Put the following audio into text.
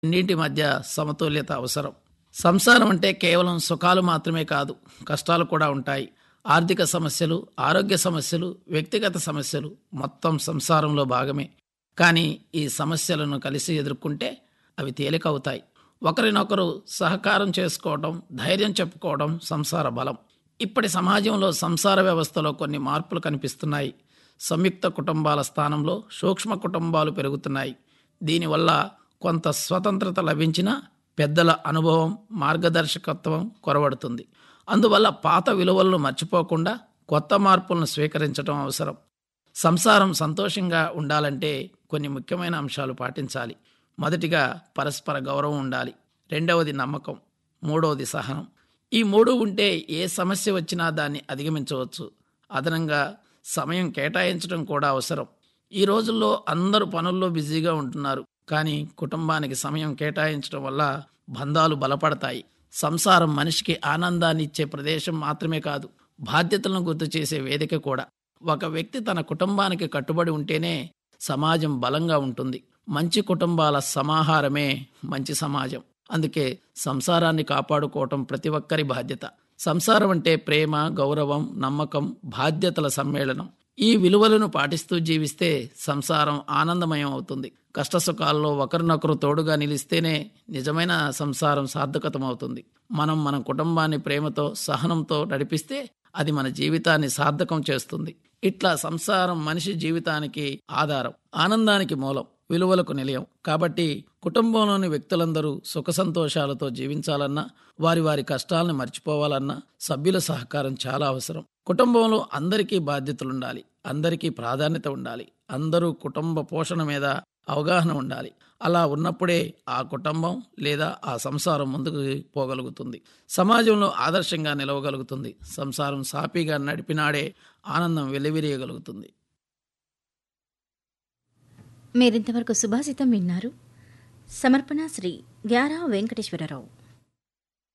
రెండింటి మధ్య సమతుల్యత అవసరం సంసారం అంటే కేవలం సుఖాలు మాత్రమే కాదు కష్టాలు కూడా ఉంటాయి ఆర్థిక సమస్యలు ఆరోగ్య సమస్యలు వ్యక్తిగత సమస్యలు మొత్తం సంసారంలో భాగమే కానీ ఈ సమస్యలను కలిసి ఎదుర్కొంటే అవి తేలికవుతాయి ఒకరినొకరు సహకారం చేసుకోవడం ధైర్యం చెప్పుకోవడం సంసార బలం ఇప్పటి సమాజంలో సంసార వ్యవస్థలో కొన్ని మార్పులు కనిపిస్తున్నాయి సంయుక్త కుటుంబాల స్థానంలో సూక్ష్మ కుటుంబాలు పెరుగుతున్నాయి దీనివల్ల కొంత స్వతంత్రత లభించినా పెద్దల అనుభవం మార్గదర్శకత్వం కొరవడుతుంది అందువల్ల పాత విలువలను మర్చిపోకుండా కొత్త మార్పులను స్వీకరించడం అవసరం సంసారం సంతోషంగా ఉండాలంటే కొన్ని ముఖ్యమైన అంశాలు పాటించాలి మొదటిగా పరస్పర గౌరవం ఉండాలి రెండవది నమ్మకం మూడవది సహనం ఈ మూడు ఉంటే ఏ సమస్య వచ్చినా దాన్ని అధిగమించవచ్చు అదనంగా సమయం కేటాయించడం కూడా అవసరం ఈ రోజుల్లో అందరూ పనుల్లో బిజీగా ఉంటున్నారు కానీ కుటుంబానికి సమయం కేటాయించడం వల్ల బంధాలు బలపడతాయి సంసారం మనిషికి ఆనందాన్ని ఇచ్చే ప్రదేశం మాత్రమే కాదు బాధ్యతలను గుర్తు చేసే వేదిక కూడా ఒక వ్యక్తి తన కుటుంబానికి కట్టుబడి ఉంటేనే సమాజం బలంగా ఉంటుంది మంచి కుటుంబాల సమాహారమే మంచి సమాజం అందుకే సంసారాన్ని కాపాడుకోవటం ప్రతి ఒక్కరి బాధ్యత సంసారం అంటే ప్రేమ గౌరవం నమ్మకం బాధ్యతల సమ్మేళనం ఈ విలువలను పాటిస్తూ జీవిస్తే సంసారం ఆనందమయం అవుతుంది కష్టసుఖాల్లో ఒకరినొకరు తోడుగా నిలిస్తేనే నిజమైన సంసారం సార్థకతమవుతుంది మనం మన కుటుంబాన్ని ప్రేమతో సహనంతో నడిపిస్తే అది మన జీవితాన్ని సార్థకం చేస్తుంది ఇట్లా సంసారం మనిషి జీవితానికి ఆధారం ఆనందానికి మూలం విలువలకు నిలయం కాబట్టి కుటుంబంలోని వ్యక్తులందరూ సుఖ సంతోషాలతో జీవించాలన్నా వారి వారి కష్టాలను మర్చిపోవాలన్నా సభ్యుల సహకారం చాలా అవసరం కుటుంబంలో అందరికీ బాధ్యతలుండాలి అందరికీ ప్రాధాన్యత ఉండాలి అందరూ కుటుంబ పోషణ మీద అవగాహన ఉండాలి అలా ఉన్నప్పుడే ఆ కుటుంబం లేదా ఆ సంసారం ముందుకు పోగలుగుతుంది సమాజంలో ఆదర్శంగా నిలవగలుగుతుంది సంసారం సాపీగా నడిపినాడే ఆనందం వెల్లివిరియగలుగుతుంది మీరింతవరకు సుభాషితం విన్నారు సమర్పణ శ్రీ గ్యారా వెంకటేశ్వరరావు